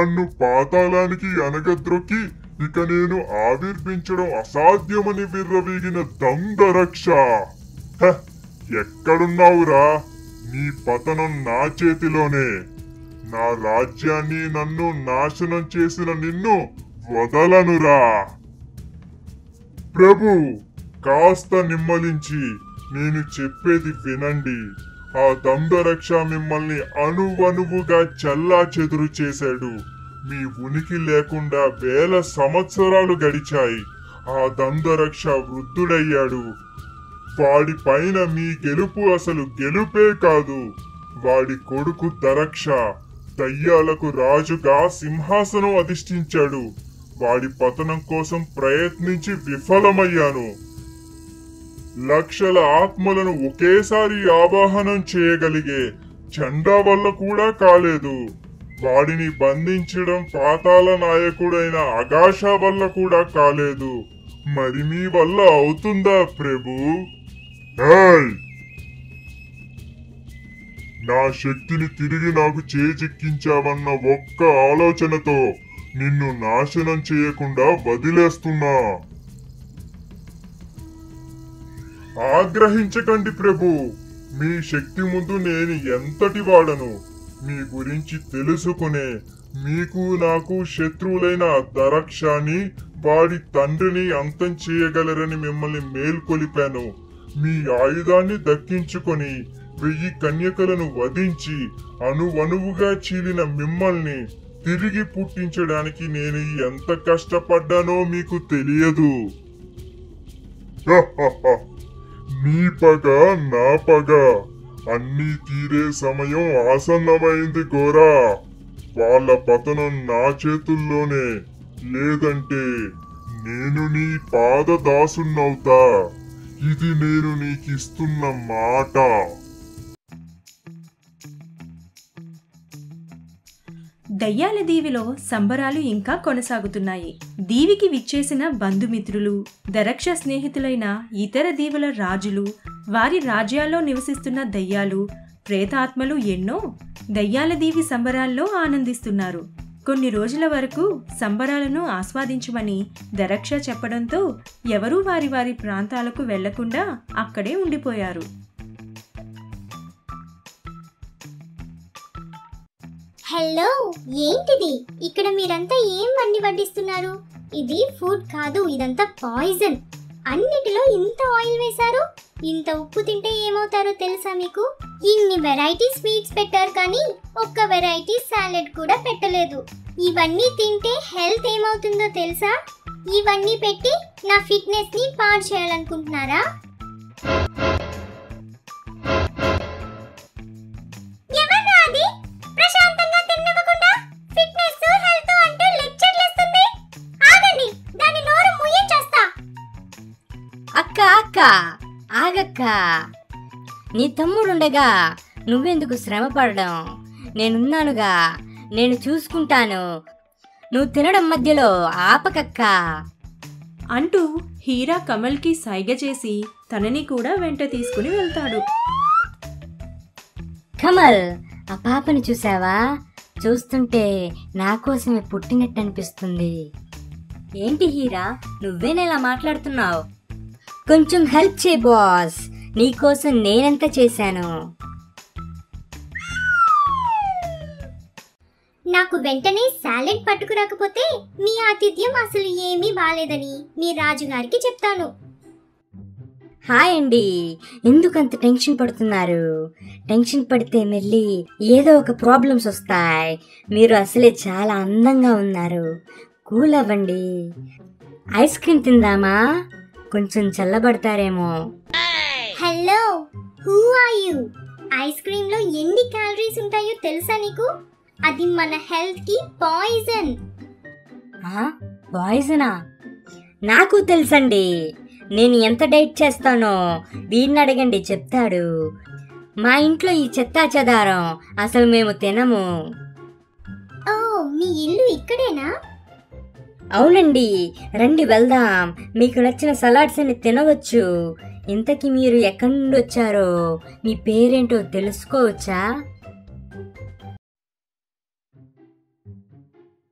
నన్ను పాతాళానికి అనగద్రొక్కి ఇక నేను ఆవిర్భించడం అసాధ్యమని విర్రవీగిన దందరక్ష హ, ఎక్కడున్నావురా నీ పతనం నా చేతిలోనే నా రాజ్యాన్ని నన్ను నాశనం చేసిన నిన్ను వదలనురా ప్రభు కాస్త నిమ్మలించి నేను చెప్పేది వినండి ఆ దండరక్ష మిమ్మల్ని అణువణువుగా చల్లా చెదురు చేశాడు మీ ఉనికి లేకుండా వేల సంవత్సరాలు గడిచాయి ఆ దండరక్ష వృద్ధుడయ్యాడు వాడి పైన మీ గెలుపు అసలు గెలుపే కాదు వాడి కొడుకు దరక్ష దయ్యాలకు రాజుగా సింహాసనం అధిష్ఠించాడు వాడి పతనం కోసం ప్రయత్నించి విఫలమయ్యాను లక్షల ఆత్మలను ఒకేసారి ఆవాహనం చేయగలిగే చండా వల్ల కూడా కాలేదు వాడిని బంధించడం పాతాల నాయకుడైన అగాష వల్ల కూడా కాలేదు మరి మీ వల్ల అవుతుందా ప్రభు ఏయ్! నా శక్తిని తిరిగి నాకు చేజిక్కించావన్న ఒక్క ఆలోచనతో నిన్ను నాశనం చేయకుండా వదిలేస్తున్నా ఆగ్రహించకండి ప్రభు మీ శక్తి ముందు నేను ఎంతటి వాడను మీ గురించి తెలుసుకునే మీకు నాకు శత్రువులైన దరక్షాని వాడి తండ్రిని అంతం చేయగలరని మిమ్మల్ని మేల్కొలిపాను మీ ఆయుధాన్ని దక్కించుకొని వెయ్యి కన్యకలను వధించి అణువణువుగా చీలిన మిమ్మల్ని తిరిగి పుట్టించడానికి నేను ఎంత కష్టపడ్డానో మీకు తెలియదు నీ పగ నా పగ అన్నీ తీరే సమయం ఆసన్నమైంది గోరా వాళ్ళ పతనం నా చేతుల్లోనే లేదంటే నేను నీ పాదదాసున్నవుతా ఇది నేను నీకిస్తున్న మాట దయ్యాల దీవిలో సంబరాలు ఇంకా కొనసాగుతున్నాయి దీవికి విచ్చేసిన బంధుమిత్రులు దరక్ష స్నేహితులైన ఇతర దీవుల రాజులు వారి రాజ్యాల్లో నివసిస్తున్న దయ్యాలు ప్రేతాత్మలు ఎన్నో దయ్యాల దీవి సంబరాల్లో ఆనందిస్తున్నారు కొన్ని రోజుల వరకు సంబరాలను ఆస్వాదించమని దరక్ష చెప్పడంతో ఎవరూ వారి వారి ప్రాంతాలకు వెళ్లకుండా అక్కడే ఉండిపోయారు హలో ఏంటిది ఇక్కడ మీరంతా ఏం వండి వడ్డిస్తున్నారు ఇది ఫుడ్ కాదు ఇదంతా పాయిజన్ అన్నిటిలో ఇంత ఆయిల్ వేశారు ఇంత ఉప్పు తింటే ఏమవుతారో తెలుసా మీకు ఇన్ని వెరైటీ స్వీట్స్ పెట్టారు కానీ ఒక్క వెరైటీ సాలెడ్ కూడా పెట్టలేదు ఇవన్నీ తింటే హెల్త్ ఏమవుతుందో తెలుసా ఇవన్నీ పెట్టి నా ఫిట్నెస్ ని పాడు చేయాలనుకుంటున్నారా ఎవరా అది ప్రశాంతంగా తిననివ్వకుండా ఫిట్నెస్ హెల్త్ అంటూ లెక్చర్లు ఇస్తుంది ఆగండి దాని నోరు ముయ్యించేస్తా అక్క అక్క ఆగక్క నీ తమ్ముడుండగా నువ్వెందుకు శ్రమ పడడం నేనున్నానుగా నేను చూసుకుంటాను నువ్వు తినడం మధ్యలో ఆపకక్క అంటూ హీరా కమల్కి సైగ చేసి తనని కూడా వెంట తీసుకుని వెళ్తాడు కమల్ ఆ పాపని చూసావా చూస్తుంటే నా కోసమే పుట్టినట్టు అనిపిస్తుంది ఏంటి హీరా నువ్వేనేలా మాట్లాడుతున్నావు కొంచెం హెల్ప్ చేయి బాస్ నీకోసం నేనెంత చేశాను నాకు వెంటనే సాలెడ్ పట్టుకురాకపోతే మీ ఆతిథ్యం అసలు ఏమీ బాలేదని మీ రాజుగారికి చెప్తాను హాయ్ అండి ఎందుకంత టెన్షన్ పడుతున్నారు టెన్షన్ పడితే మళ్ళీ ఏదో ఒక ప్రాబ్లమ్స్ వస్తాయి మీరు అసలే చాలా అందంగా ఉన్నారు కూల్ అవ్వండి ఐస్ క్రీమ్ తిందామా కొంచెం చల్లబడతారేమో hello who are you ice cream లో ఎన్ని క్యాలరీస్ ఉంటాయో తెలుసా నీకు అది మన హెల్త్ కి పాయిజన్ పాయిజనా నాకు తెలుసండి నేను ఎంత డైట్ చేస్తానో వీడిని అడగండి చెప్తాడు మా ఇంట్లో ఈ చెత్తా చెదారం అసలు మేము తినము ఓ మీ ఇల్లు ఇక్కడేనా అవునండి రండి వెళ్దాం మీకు నచ్చిన సలాడ్స్ అని తినవచ్చు ఇంతకీ మీరు ఎక్కడి నుండి వచ్చారో మీ పేరేంటో తెలుసుకోవచ్చా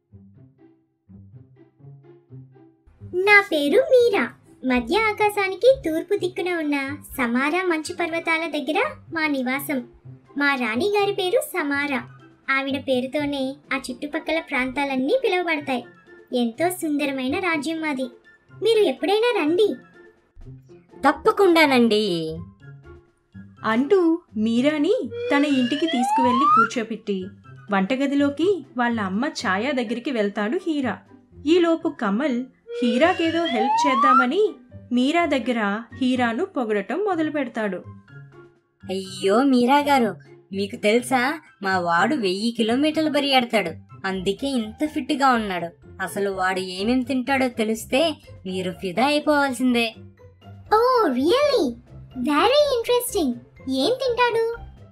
నా పేరు మీరా మధ్య ఆకాశానికి తూర్పు దిక్కున ఉన్న సమారా మంచు పర్వతాల దగ్గర మా నివాసం మా రాణి గారి పేరు సమారా ఆవిడ పేరుతోనే ఆ చుట్టుపక్కల ప్రాంతాలన్నీ పిలువబడతాయి ఎంతో సుందరమైన రాజ్యం మాది మీరు ఎప్పుడైనా రండి తప్పకుండానండి అంటూ మీరాని తన ఇంటికి తీసుకువెళ్లి కూర్చోపెట్టి వంటగదిలోకి వాళ్ళ అమ్మ ఛాయా దగ్గరికి వెళ్తాడు హీరా ఈలోపు కమల్ హీరాకేదో హెల్ప్ చేద్దామని మీరా దగ్గర హీరాను పొగడటం మొదలు పెడతాడు అయ్యో మీరా గారు మీకు తెలుసా మా వాడు వెయ్యి కిలోమీటర్లు పరిగెడతాడు అందుకే ఇంత ఫిట్గా ఉన్నాడు అసలు వాడు ఏమేం తింటాడో తెలిస్తే మీరు ఫిదా అయిపోవాల్సిందే ఓ రియలీ వెరీ ఇంట్రెస్టింగ్ ఏం తింటాడు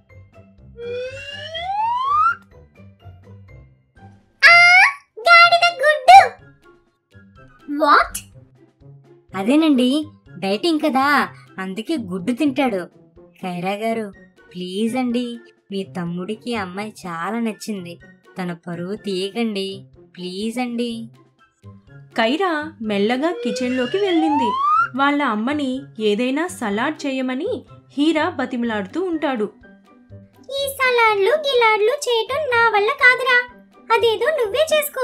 ఆ, గాడిద గుడ్డు వాట్ అదేనండి డైటింగ్ కదా అందుకే గుడ్డు తింటాడు ఖైరా గారు ప్లీజ్ అండి మీ తమ్ముడికి ఆ అమ్మాయి చాలా నచ్చింది తన పరువు తీయకండి ప్లీజ్ అండి కైరా మెల్లగా కిచెన్లోకి వెళ్ళింది వాళ్ళ అమ్మని ఏదైనా సలాడ్ చేయమని హీరా బతిమలాడుతూ ఉంటాడు ఈ సలాడ్లు గిలాడ్లు చేయటం నా వల్ల కాదురా అదేదో నువ్వే చేసుకో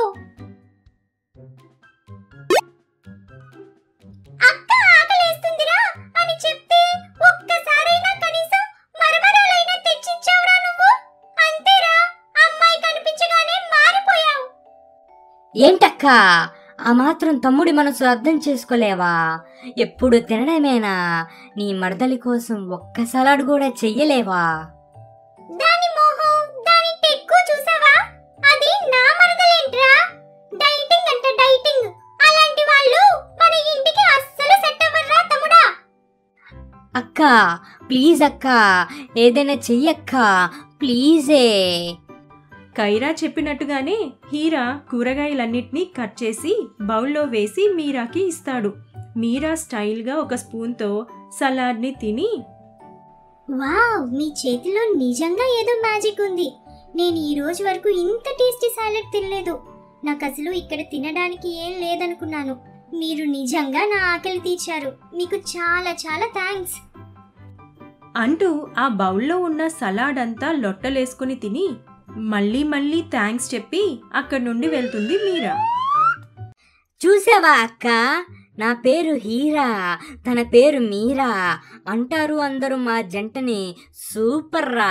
అక్క ఆకలేస్తుందిరా అని చెప్తే ఒక్కసారైనా కనీసం మరమరాలైనా తెచ్చిచ్చావురా నువ్వు అంతేరా అమ్మాయి కనిపించగానే మారిపోయావు ఏంటక్క ఆ మాత్రం తమ్ముడి మనసు అర్థం చేసుకోలేవా ఎప్పుడు తినడమేనా నీ మరదలి కోసం ఒక్క సలాడ్ కూడా చెయ్యలేవా దాని మోహం దాని టెక్కు చూసావా అది నా మరదలేంట్రా డైటింగ్ అంటే డైటింగ్ అలాంటి వాళ్ళు మన ఇంటికి అస్సలు సెట్ అవ్వరురా తమ్ముడా అక్క ప్లీజ్ అక్క ఏదైనా చెయ్యక్క ప్లీజే కైరా చెప్పినట్టుగానే హీరా కూరగాయలన్నిటినీ కట్ చేసి బౌల్లో వేసి మీరాకి ఇస్తాడు మీరా స్టైల్గా ఒక స్పూన్తో సలాడ్ని తిని వావ్ మీ చేతిలో నిజంగా ఏదో మ్యాజిక్ ఉంది నేను ఈ రోజు వరకు ఇంత టేస్టీ సాలెడ్ తినలేదు నాకు అసలు ఇక్కడ తినడానికి ఏం లేదనుకున్నాను మీరు నిజంగా నా ఆకలి తీర్చారు మీకు చాలా చాలా థ్యాంక్స్ అంటూ ఆ బౌల్లో ఉన్న సలాడ్ అంతా లొట్టలేసుకుని తిని మళ్ళీ మళ్ళీ థ్యాంక్స్ చెప్పి అక్కడి నుండి వెళ్తుంది మీరా చూసావా అక్క నా పేరు హీరా తన పేరు మీరా అంటారు అందరూ మా జంటని సూపర్ రా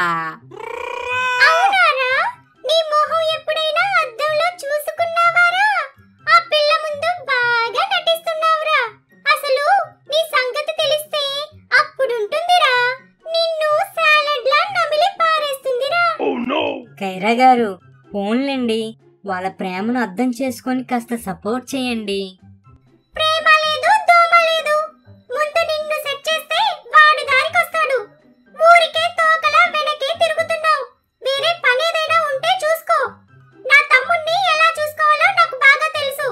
అవునారా నీ మొహం ఎప్పుడైనా అద్దంలో చూసుకున్నావారా ఆ పిల్ల ముందు బాగా నటిస్తున్నావురా అసలు నీ సంగతి తెలిస్తే అప్పుడుంటుందిరా నిన్ను సాలెడ్ లా నమిలి పారేస్తుందిరా కైరా గారు ఫోన్లేండి వాళ్ళ ప్రేమను అర్థం చేసుకొని కాస్త సపోర్ట్ చేయండి ప్రేమ లేదు దోమ లేదు ముందు నిన్ను సెట్ చేస్తే వాడు దారికొస్తాడు ఊరికే తోకలా వెనకే తిరుగుతున్నావు వేరే పని ఏదైనా ఉంటే చూసుకో నా తమ్ముణ్ణి ఎలా చూసుకోవాలో నాకు బాగా తెలుసు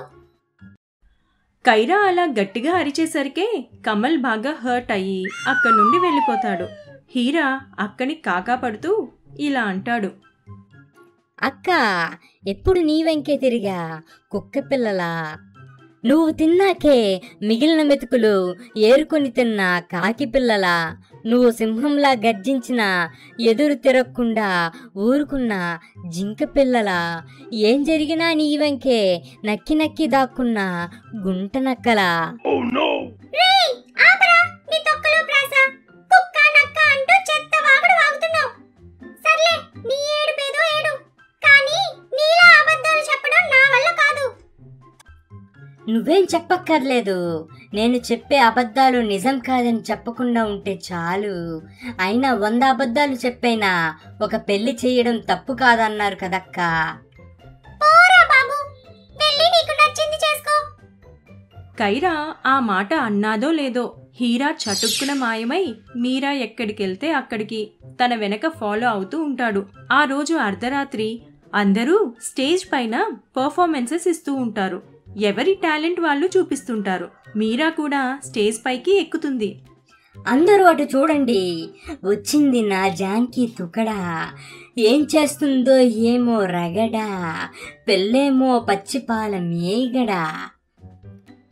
కైరా అలా గట్టిగా అరిచేసరికే కమల్ బాగా హర్ట్ అయ్యి అక్కడి నుండి వెళ్ళిపోతాడు హీరా అక్కని కాకా పడుతూ ఇలా అంటాడు అక్క ఎప్పుడు నీ వెంకే తిరిగా కుక్క పిల్లలా నువ్వు తిన్నాకే మిగిలిన మెతుకులు ఏరుకొని తిన్న కాకి పిల్లలా నువ్వు సింహంలా గర్జించిన ఎదురు తిరగకుండా ఊరుకున్న జింక పిల్లలా ఏం జరిగినా నీ వెంకే నక్కి నక్కి దాక్కున్న గుంట నక్కలా రేయ్ ఆపరా నీ తొక్కలో ప్రాస కుక్క నక్క అంటూ చెత్త వాగుడు వాగుతున్నావు సర్లే నీ ఏడు పేదో ఏడు కానీ నీలా అబద్ధాలు చెప్పడం నా వల్ల కాదు నువ్వేం చెప్పక్కర్లేదు నేను చెప్పే అబద్ధాలు నిజం కాదని చెప్పకుండా ఉంటే చాలు అయినా వంద అబద్ధాలు చెప్పైనా ఒక పెళ్లి చేయడం తప్పు కాదన్నారు కదక్కా పోరా బాబు వెళ్ళి నీకు నచ్చింది చేసుకో కైరా ఆ మాట అన్నాదో లేదో హీరా చటుక్కున మాయమై మీరా ఎక్కడికెళ్తే అక్కడికి తన వెనక ఫాలో అవుతూ ఉంటాడు ఆ రోజు అర్ధరాత్రి అందరూ స్టేజ్ పైన పర్ఫార్మెన్సెస్ ఇస్తూ ఉంటారు ఎవరి టాలెంట్ వాళ్ళు చూపిస్తుంటారు మీరా కూడా స్టేజ్ పైకి ఎక్కుతుంది అందరూ అటు చూడండి వచ్చింది నా జాంకీ తుకడా ఏం చేస్తుందో ఏమో రగడా పెళ్ళేమో పచ్చిపాల మేగడా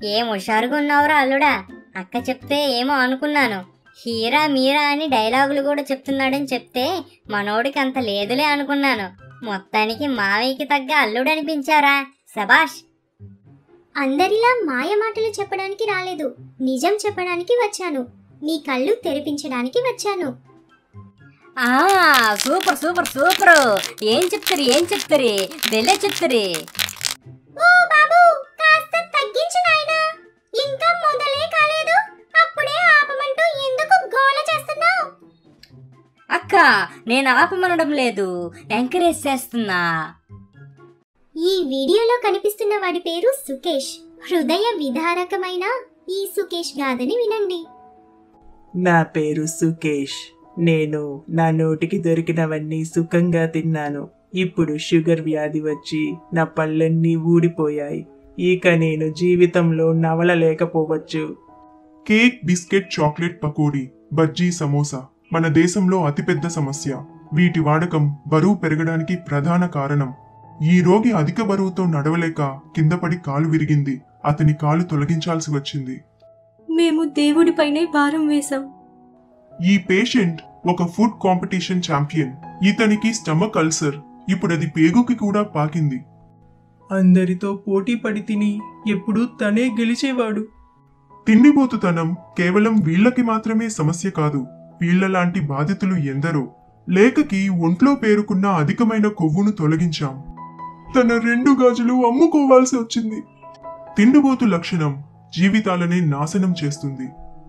ఏం హుషారుగా ఉన్నావురా అల్లుడా అక్క చెప్తే ఏమో అనుకున్నాను హీరా మీరా అని డైలాగులు కూడా చెప్తున్నాడని చెప్తే మనోడికి అంత లేదులే అనుకున్నాను మొత్తానికి మావయ్యకి తగ్గ అల్లుడు అనిపించారా సబాష్ అందరిలా మాయ మాటలు చెప్పడానికి రాలేదు నిజం చెప్పడానికి వచ్చాను మీ కళ్ళు తెరిపించడానికి వచ్చాను ఆ సూపర్ సూపర్ సూపర్ ఏం చెప్తారు ఏం చెప్తారు వెళ్ళే చెప్తారు ఓ బాబు కాస్త తగ్గించు నాయనా ఇంకా మొదలే కాలేదు అప్పుడే ఆపమంటూ ఎందుకు గోల చేస్తున్నావు అక్క నేను ఆపమనడం లేదు ఎంకరేజ్ చేస్తున్నా ఈ వీడియోలో కనిపిస్తున్న వాడి పేరు సుకేష్ హృదయ విదారకమైన ఈ సుకేష్ గాథని వినండి నా పేరు సుకేష్ నేను నా నోటికి దొరికినవన్నీ సుఖంగా తిన్నాను ఇప్పుడు షుగర్ వ్యాధి వచ్చి నా పళ్ళన్నీ ఊడిపోయాయి ఇక నేను జీవితంలో నవలలేకపోవచ్చు cake biscuit chocolate pakodi bajji samosa మన దేశంలో అతిపెద్ద సమస్య వీటి వాడకం బరువు పెరగడానికి ప్రధాన కారణం ఈ రోగి అధిక బరువుతో నడవలేక కిందపడి కాలు విరిగింది అతని కాలు తొలగించాల్సి వచ్చింది మేము దేవుడిపైనే భారం వేశాం ఈ పేషెంట్ ఒక ఫుడ్ కాంపిటీషన్ ఛాంపియన్ ఇతనికి స్టమక్ అల్సర్ ఇప్పుడు అది పేగుకి కూడా పాకింది అందరితో పోటీ పడి తిని ఎప్పుడూ తనే గెలిచేవాడు తిండిపోతుతనం కేవలం వీళ్ళకి మాత్రమే సమస్య కాదు వీళ్ళలాంటి బాధితులు ఎందరో లేఖకి ఒంట్లో పేరుకున్న అధికమైన కొవ్వును తొలగించాం తన రెండు గాజులు అమ్ముకోవాల్సి వచ్చింది తిండిపోతు లక్షణం జీవితాలనే నాశనం చేస్తుంది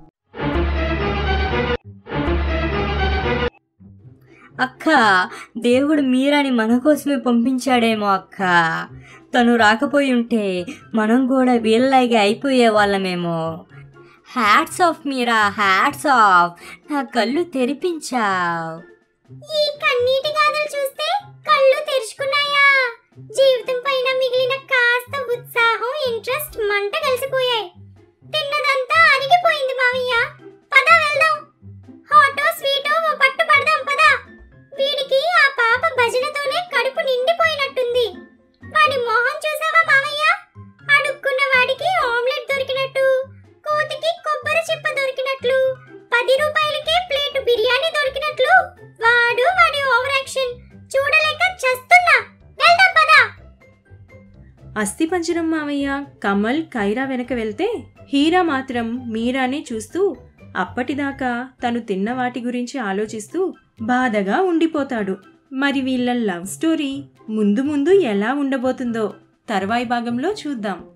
అక్క దేవుడు మీరాని మన కోసమే పంపించాడేమో అక్క తను రాకపోయి ఉంటే మనం కూడా వీళ్ళలాగే అయిపోయే వాళ్ళమేమో హ్యాట్స్ ఆఫ్ మీరా హ్యాట్స్ ఆఫ్ నా కళ్ళు తెరిపించావు ఈ కన్నీటి గాథలు చూస్తే కళ్ళు తెరుచుకున్నాయా జీవితం పైన మిగిలిన కాస్త ఉత్సాహం ఇంట్రెస్ట్ మంట కలిసిపోయాయి తిన్నదంతా అరిగిపోయింది మావయ్య పద వెళ్దాం హాటో స్వీటో ఓ పట్టు పడదాం పద వీడికి ఆ పాప భజనతోనే కడుపు నిండిపోయినట్టుంది వాడి మొహం చూసావా మావయ్య అడుక్కున్న వాడికి ఆమ్లెట్ దొరికినట్టు కోతికి కొబ్బరి చిప్ప దొరికినట్లు పది రూపాయలకే ప్లేటు బిర్యానీ దొరికినట్లు వాడు వాడి ఓవర్ యాక్షన్ చూడలేక చస్తున్నా వెళ్దాం పదా అస్థిపంజరం మావయ్య కమల్ కైరా వెనక వెళ్తే హీరా మాత్రం మీరానే చూస్తూ అప్పటిదాకా తను తిన్న వాటి గురించి ఆలోచిస్తూ బాధగా ఉండిపోతాడు మరి వీళ్ళ లవ్ స్టోరీ ముందు ముందు ఎలా ఉండబోతుందో తర్వాయి భాగంలో చూద్దాం